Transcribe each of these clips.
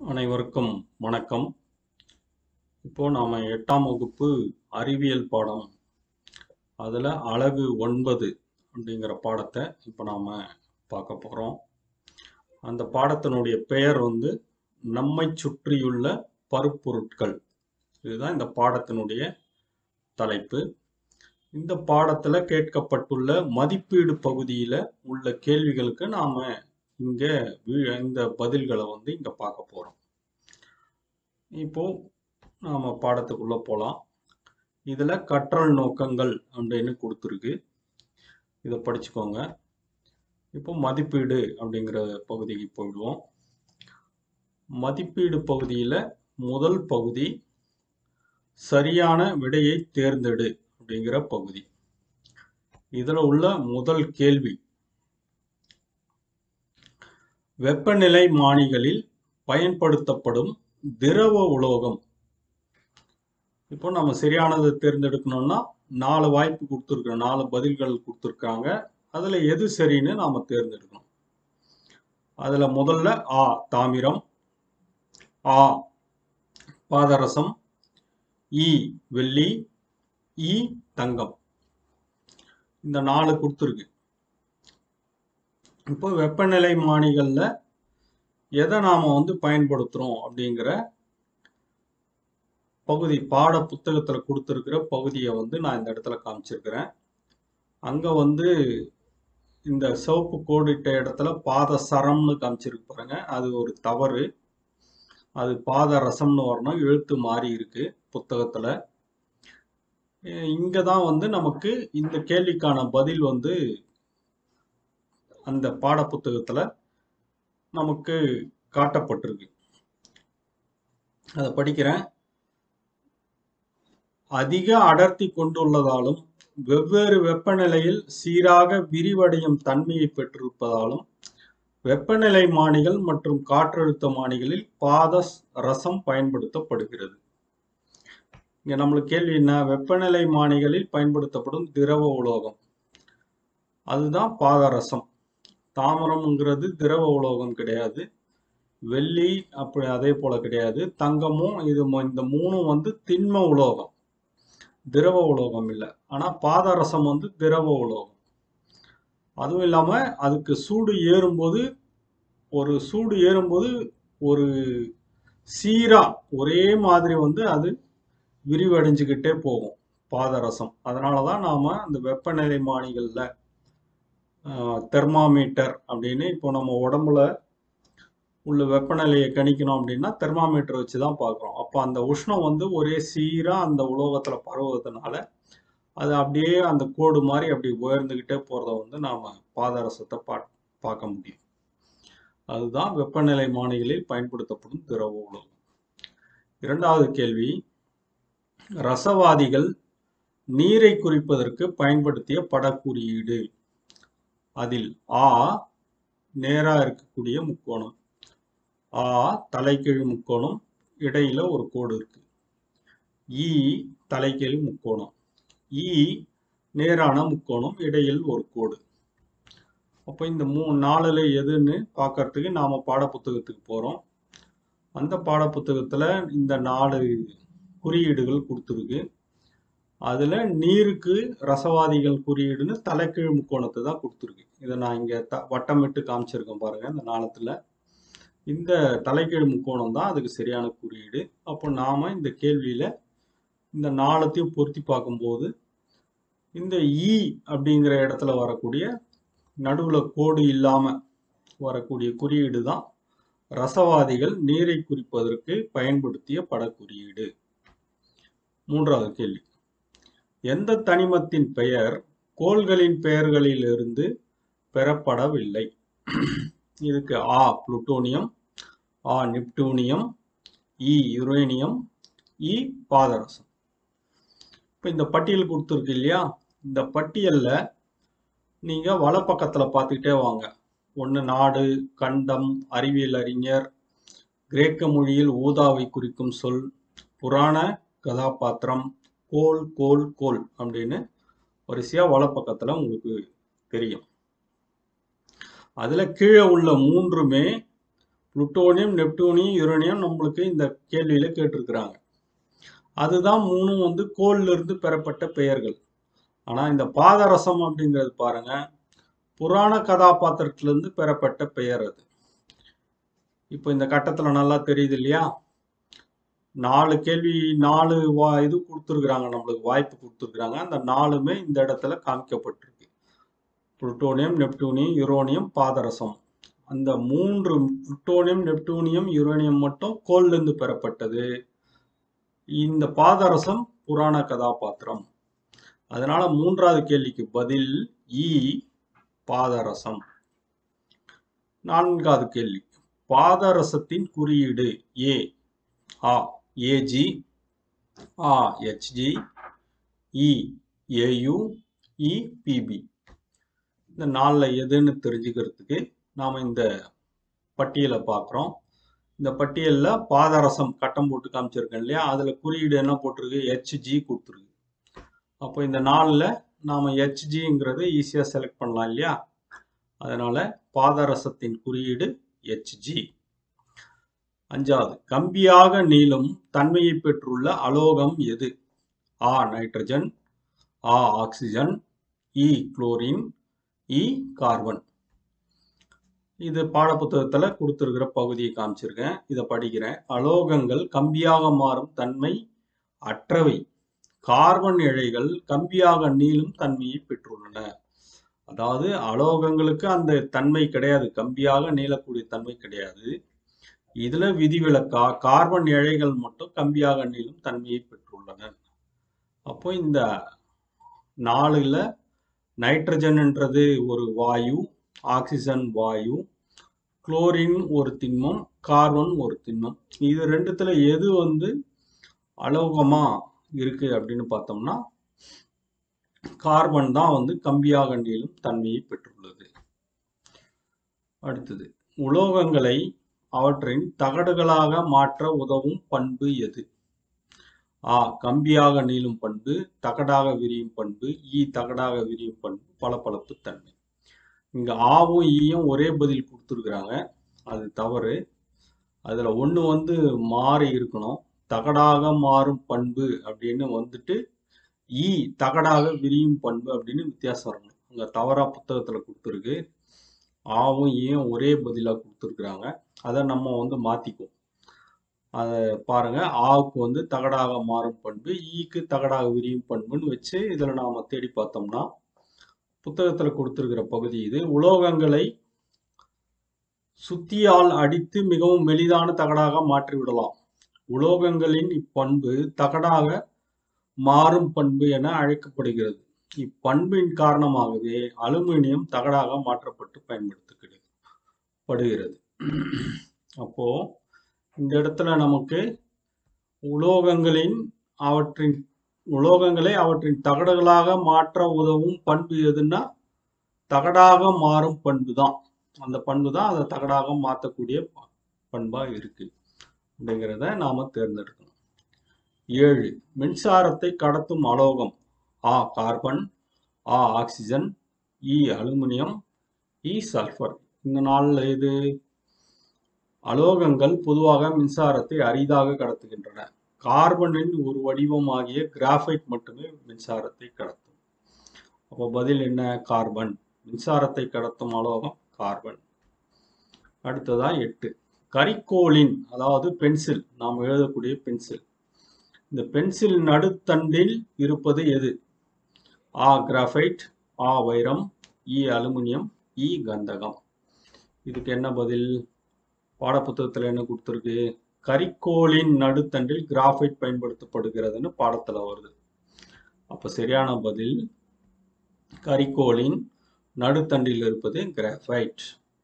அனைவருக்கும் வணக்கம் இப்போ நாம் எட்டாம் வகுப்பு அறிவியல் பாடம் அதில் அழகு ஒன்பது அப்படிங்கிற பாடத்தை இப்போ நாம் பார்க்க போகிறோம் அந்த பாடத்தினுடைய பெயர் வந்து நம்மை சுற்றியுள்ள பருப்பொருட்கள் இதுதான் இந்த பாடத்தினுடைய தலைப்பு இந்த பாடத்தில் கேட்கப்பட்டுள்ள மதிப்பீடு பகுதியில் உள்ள கேள்விகளுக்கு நாம் இங்கே இந்த பதில்களை வந்து இங்கே பார்க்க போகிறோம் இப்போ நாம் பாடத்துக்குள்ளே போகலாம் இதில் கற்றல் நோக்கங்கள் அப்படின்னு கொடுத்துருக்கு இதை படிச்சுக்கோங்க இப்போ மதிப்பீடு அப்படிங்கிற பகுதிக்கு போயிடுவோம் மதிப்பீடு பகுதியில் முதல் பகுதி சரியான விடையை தேர்ந்தெடு அப்படிங்கிற பகுதி இதில் உள்ள முதல் கேள்வி வெப்பநிலை மானிகளில் பயன்படுத்தப்படும் திரவ உலோகம் இப்போ நம்ம சரியானதை தேர்ந்தெடுக்கணும்னா நாலு வாய்ப்பு கொடுத்துருக்கோம் நாலு பதில்கள் கொடுத்துருக்காங்க அதில் எது சரின்னு நாம் தேர்ந்தெடுக்கணும் அதில் முதல்ல ஆ தாமிரம் ஆ பாதரசம் இ வெள்ளி இ தங்கம் இந்த நாலு கொடுத்துருக்கு இப்போ வெப்பநிலை மானிகளில் எதை நாம் வந்து பயன்படுத்துகிறோம் அப்படிங்கிற பகுதி பாட புத்தகத்தில் கொடுத்துருக்கிற பகுதியை வந்து நான் இந்த இடத்துல காமிச்சிருக்கிறேன் அங்கே வந்து இந்த சிவப்பு கோடிட்ட இடத்துல பாத சரம்னு காமிச்சிருக்கு பாருங்க அது ஒரு தவறு அது பாத ரசம்னு வரணும் எழுத்து மாறி இருக்கு புத்தகத்தில் இங்கே தான் வந்து நமக்கு இந்த கேள்விக்கான பதில் வந்து அந்த பாட புத்தகத்தில் நமக்கு காட்டப்பட்டிருக்கு அதை படிக்கிறேன் அதிக அடர்த்தி கொண்டுள்ளதாலும் வெவ்வேறு வெப்பநிலையில் சீராக விரிவடையும் தன்மையை பெற்றிருப்பதாலும் வெப்பநிலை மானிகள் மற்றும் காற்றழுத்த மானிகளில் பாத ரசம் பயன்படுத்தப்படுகிறது இங்க நம்மளுக்கு கேள்வி என்ன வெப்பநிலை மானிகளில் பயன்படுத்தப்படும் திரவ உலோகம் அதுதான் பாதரசம் தாமிரம்ங்கிறது திரவ உலோகம் கிடையாது வெள்ளி அப்படி அதே போல கிடையாது தங்கமும் இது இந்த மூணும் வந்து திண்ம உலோகம் திரவ உலோகம் இல்லை ஆனால் பாதரசம் வந்து திரவ உலோகம் அதுவும் இல்லாமல் அதுக்கு சூடு ஏறும்போது ஒரு சூடு ஏறும்போது ஒரு சீரா ஒரே மாதிரி வந்து அது விரிவடைஞ்சுக்கிட்டே போகும் பாதரசம் அதனால தான் நாம் அந்த வெப்பநிலை மானிகளில் தெர்மாமீட்டர் அப்படின்னு இப்போ நம்ம உடம்புல உள்ள வெப்பநிலையை கணிக்கணும் அப்படின்னா தெர்மாமீட்டர் வச்சு தான் பார்க்குறோம் அப்போ அந்த உஷ்ணம் வந்து ஒரே சீராக அந்த உலோகத்தில் பரவுவதனால அது அப்படியே அந்த கோடு மாதிரி அப்படி உயர்ந்துக்கிட்டே போகிறத வந்து நாம் பாதரசத்தை பா பார்க்க முடியும் அதுதான் வெப்பநிலை மானிகளில் பயன்படுத்தப்படும் திரவ உலோகம் இரண்டாவது கேள்வி ரசவாதிகள் நீரை குறிப்பதற்கு பயன்படுத்திய படக்குறியீடு அதில் ஆ நேரா இருக்கக்கூடிய முக்கோணம் ஆ தலைகீழ் முக்கோணம் இடையில ஒரு கோடு இருக்கு இ தலைகீழ் முக்கோணம் இ நேரான முக்கோணம் இடையில் ஒரு கோடு அப்போ இந்த மூ நாலுல எதுன்னு பார்க்கறதுக்கு நாம பாடப்புத்தகத்துக்கு போறோம் அந்த பாடப்புத்தகத்துல இந்த நாலு குறியீடுகள் கொடுத்துருக்கு அதில் நீருக்கு ரசவாதிகள் குறியீடுன்னு தலைக்கீழ் முக்கோணத்தை தான் கொடுத்துருக்கு இதை நான் இங்கே த வட்டமிட்டு காமிச்சிருக்கேன் பாருங்கள் இந்த நாளத்தில் இந்த தலைக்கீழ் முக்கோணம் தான் அதுக்கு சரியான குறியீடு அப்போ நாம் இந்த கேள்வியில் இந்த நாளத்தையும் பொருத்தி பார்க்கும்போது இந்த இ அப்படிங்கிற இடத்துல வரக்கூடிய நடுவில் கோடு இல்லாமல் வரக்கூடிய குறியீடு தான் ரசவாதிகள் நீரை குறிப்பதற்கு பயன்படுத்திய படக்குறியீடு மூன்றாவது கேள்வி எந்த தனிமத்தின் பெயர் கோள்களின் பெயர்களிலிருந்து பெறப்படவில்லை இதுக்கு ஆ புளுட்டோனியம் ஆ நிப்டூனியம் இ யுரேனியம் இ பாதரசம் இப்போ இந்த பட்டியல் கொடுத்துருக்கு இல்லையா இந்த பட்டியலில் நீங்கள் வலப்பக்கத்தில் பார்த்துக்கிட்டே வாங்க ஒன்று நாடு கண்டம் அறிவியல் அறிஞர் கிரேக்க மொழியில் ஊதாவை குறிக்கும் சொல் புராண கதாபாத்திரம் கோல் கோல் கோல் அப்படின்னு வரிசையாக வலப்பக்கத்தில் உங்களுக்கு தெரியும் அதில் கீழே உள்ள மூன்றுமே புளுட்டோனியம் நெப்டூனியம் யுரேனியம் நம்மளுக்கு இந்த கேள்வியில கேட்டிருக்கிறாங்க அதுதான் மூணும் வந்து கோல்ல இருந்து பெறப்பட்ட பெயர்கள் ஆனா இந்த பாதரசம் அப்படிங்கிறது பாருங்க புராண கதாபாத்திரத்திலிருந்து பெறப்பட்ட பெயர் அது இப்போ இந்த கட்டத்துல நல்லா தெரியுது இல்லையா நாலு கேள்வி நாலு வா இது கொடுத்துருக்குறாங்க நம்மளுக்கு வாய்ப்பு கொடுத்துருக்குறாங்க அந்த நாலுமே இந்த இடத்துல காமிக்கப்பட்டிருக்கு புளுட்டோனியம் நெப்டூனியம் யுரோனியம் பாதரசம் அந்த மூன்று புளுட்டோனியம் நெப்டூனியம் யுரேனியம் மட்டும் கோல்ல இருந்து பெறப்பட்டது இந்த பாதரசம் புராண கதாபாத்திரம் அதனால மூன்றாவது கேள்விக்கு பதில் இ பாதரசம் நான்காவது கேள்வி பாதரசத்தின் குறியீடு ஏ ஆ ஏஜி ஆ ஹெச்ஜி இ ஏயு இ பிபி இந்த நாலில் எதுன்னு தெரிஞ்சுக்கிறதுக்கு நாம் இந்த பட்டியலை பார்க்குறோம் இந்த பட்டியலில் பாதரசம் கட்டம் போட்டு காமிச்சிருக்கேன் இல்லையா அதில் குறியீடு என்ன போட்டிருக்கு ஹெச்ஜி கொடுத்துருக்கு அப்போ இந்த நாளில் நாம் ஹெச்ஜிங்கிறத ஈஸியாக செலக்ட் பண்ணலாம் இல்லையா அதனால் பாதரசத்தின் குறியீடு ஹெச்ஜி அஞ்சாவது கம்பியாக நீளும் தன்மையை பெற்றுள்ள அலோகம் எது ஆ நைட்ரஜன் ஆ ஆக்சிஜன் இ குளோரின் இ கார்பன் இது பாடப்புத்தகத்தில் கொடுத்துருக்கிற பகுதியை காமிச்சிருக்கேன் இதை படிக்கிறேன் அலோகங்கள் கம்பியாக மாறும் தன்மை அற்றவை கார்பன் இழைகள் கம்பியாக நீளும் தன்மையை பெற்றுள்ளன அதாவது அலோகங்களுக்கு அந்த தன்மை கிடையாது கம்பியாக நீளக்கூடிய தன்மை கிடையாது இதுல விதிவிலக்கா கார்பன் இழைகள் மட்டும் கம்பியாக நீளும் தன்மையை பெற்றுள்ளன அப்போ இந்த நாலுல நைட்ரஜன்ன்றது ஒரு வாயு ஆக்சிஜன் வாயு குளோரின் ஒரு திண்மம் கார்பன் ஒரு திண்மம் இது ரெண்டுத்துல எது வந்து அலோகமா இருக்கு அப்படின்னு பார்த்தோம்னா கார்பன் தான் வந்து கம்பியாக நீளும் தன்மையை பெற்றுள்ளது அடுத்தது உலோகங்களை அவற்றின் தகடுகளாக மாற்ற உதவும் பண்பு எது ஆ கம்பியாக நீளும் பண்பு தகடாக விரியும் பண்பு ஈ தகடாக விரியும் பண்பு பளபளப்பு தன்மை இங்க ஆவும் ஈயும் ஒரே பதில் கொடுத்துருக்குறாங்க அது தவறு அதுல ஒண்ணு வந்து மாறி இருக்கணும் தகடாக மாறும் பண்பு அப்படின்னு வந்துட்டு ஈ தகடாக விரியும் பண்பு அப்படின்னு வித்தியாசம் வரணும் அங்க தவறா புத்தகத்துல கொடுத்துருக்கு ஆவும் ஈயும் ஒரே பதிலா கொடுத்துருக்குறாங்க அதை நம்ம வந்து மாத்திக்குவோம் அதை பாருங்க ஆவுக்கு வந்து தகடாக மாறும் பண்பு ஈக்கு தகடாக விரியும் பண்புன்னு வச்சு இதுல நாம தேடி பார்த்தோம்னா புத்தகத்துல கொடுத்திருக்கிற பகுதி இது உலோகங்களை சுத்தியால் அடித்து மிகவும் மெலிதான தகடாக மாற்றி விடலாம் உலோகங்களின் இப்பண்பு தகடாக மாறும் பண்பு என அழைக்கப்படுகிறது இப்பண்பின் காரணமாகவே அலுமினியம் தகடாக மாற்றப்பட்டு பயன்படுத்தப்படுகிறது அப்போ இந்த இடத்துல நமக்கு உலோகங்களின் அவற்றின் உலோகங்களை அவற்றின் தகடுகளாக மாற்ற உதவும் பண்பு எதுன்னா தகடாக மாறும் பண்பு தான் அந்த பண்பு தான் அதை தகடாக மாற்றக்கூடிய பண்பா இருக்கு அப்படிங்கிறத நாம தேர்ந்தெடுக்கணும் ஏழு மின்சாரத்தை கடத்தும் அலோகம் ஆ கார்பன் ஆ ஆக்சிஜன் இ அலுமினியம் இ சல்ஃபர் இந்த நாளில் இது அலோகங்கள் பொதுவாக மின்சாரத்தை அரிதாக கடத்துகின்றன கார்பனின் ஒரு வடிவமாகிய கிராஃபைட் மட்டுமே மின்சாரத்தை கடத்தும் அப்போ பதில் என்ன கார்பன் மின்சாரத்தை கடத்தும் அலோகம் கார்பன் அடுத்ததா எட்டு கரிக்கோலின் அதாவது பென்சில் நாம் எழுதக்கூடிய பென்சில் இந்த பென்சில் நடுத்தண்டில் இருப்பது எது ஆ கிராஃபைட் ஆ வைரம் இ அலுமினியம் இ கந்தகம் இதுக்கு என்ன பதில் பாடப்புத்தகத்தில் என்ன கொடுத்துருக்கு கரிக்கோலின் நடுத்தண்டில் கிராஃபைட் பயன்படுத்தப்படுகிறதுன்னு பாடத்துல வருது அப்ப சரியான பதில் கரிக்கோலின் நடுத்தண்டில் இருப்பது கிராஃபைட்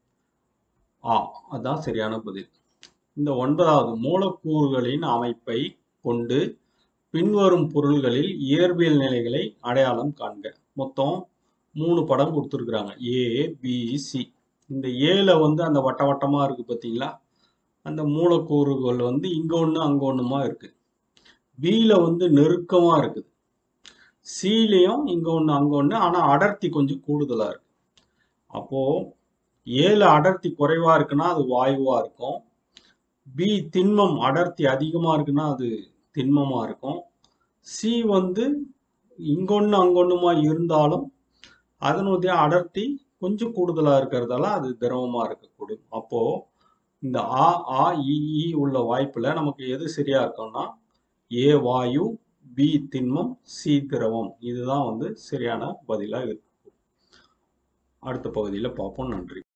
ஆ அதான் சரியான பதில் இந்த ஒன்பதாவது மூலக்கூறுகளின் அமைப்பை கொண்டு பின்வரும் பொருள்களில் இயற்பியல் நிலைகளை அடையாளம் காண்க மொத்தம் மூணு படம் கொடுத்துருக்குறாங்க ஏ பி சி இந்த ஏல வந்து அந்த வட்ட வட்டமா இருக்கு பார்த்தீங்களா அந்த மூலக்கூறுகள் வந்து இங்க ஒன்று அங்க ஒண்ணுமா இருக்கு பில வந்து நெருக்கமா இருக்குது சிலையும் இங்க ஒன்று அங்க ஒன்று ஆனா அடர்த்தி கொஞ்சம் கூடுதலா இருக்கு அப்போ ஏல அடர்த்தி குறைவா இருக்குன்னா அது வாயுவா இருக்கும் பி திண்மம் அடர்த்தி அதிகமா இருக்குன்னா அது திண்மமா இருக்கும் சி வந்து இங்கொன்னு அங்கொன்னுமா இருந்தாலும் அதனுடைய அடர்த்தி கொஞ்சம் கூடுதலா இருக்கிறதால அது திரவமா இருக்கக்கூடும் அப்போ இந்த ஆ ஆ இ ஈ உள்ள வாய்ப்புல நமக்கு எது சரியா இருக்கும்னா ஏ வாயு பி திண்மம் சி திரவம் இதுதான் வந்து சரியான பதிலா இருக்கு அடுத்த பகுதியில் பார்ப்போம் நன்றி